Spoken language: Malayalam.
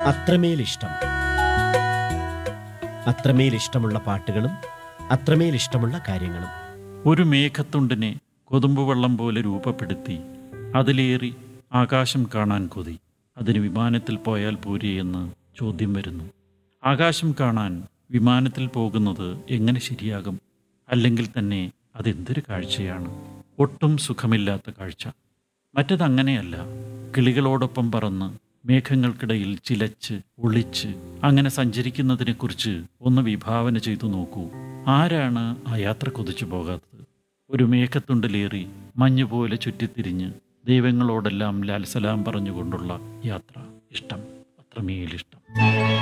അത്രമേൽ ഇഷ്ടം അത്രമേൽ ഇഷ്ടമുള്ള പാട്ടുകളും അത്രമേൽ ഇഷ്ടമുള്ള കാര്യങ്ങളും ഒരു മേഘത്തുണ്ടിനെ കൊതുമ്പുവെള്ളം പോലെ രൂപപ്പെടുത്തി അതിലേറി ആകാശം കാണാൻ കൊതി അതിന് വിമാനത്തിൽ പോയാൽ പോരെ എന്ന് ചോദ്യം വരുന്നു ആകാശം കാണാൻ വിമാനത്തിൽ പോകുന്നത് എങ്ങനെ ശരിയാകും അല്ലെങ്കിൽ തന്നെ അതെന്തൊരു കാഴ്ചയാണ് ഒട്ടും സുഖമില്ലാത്ത കാഴ്ച മറ്റതങ്ങനെയല്ല കിളികളോടൊപ്പം പറന്ന് മേഘങ്ങൾക്കിടയിൽ ചിലച്ച് ഒളിച്ച് അങ്ങനെ സഞ്ചരിക്കുന്നതിനെക്കുറിച്ച് ഒന്ന് വിഭാവന ചെയ്തു നോക്കൂ ആരാണ് ആ യാത്ര കൊതിച്ചു പോകാത്തത് ഒരു മേഘത്തുണ്ടിലേറി മഞ്ഞുപോലെ ചുറ്റിത്തിരിഞ്ഞ് ദൈവങ്ങളോടെല്ലാം ലാൽസലാം പറഞ്ഞുകൊണ്ടുള്ള യാത്ര ഇഷ്ടം അത്രമേലിഷ്ടം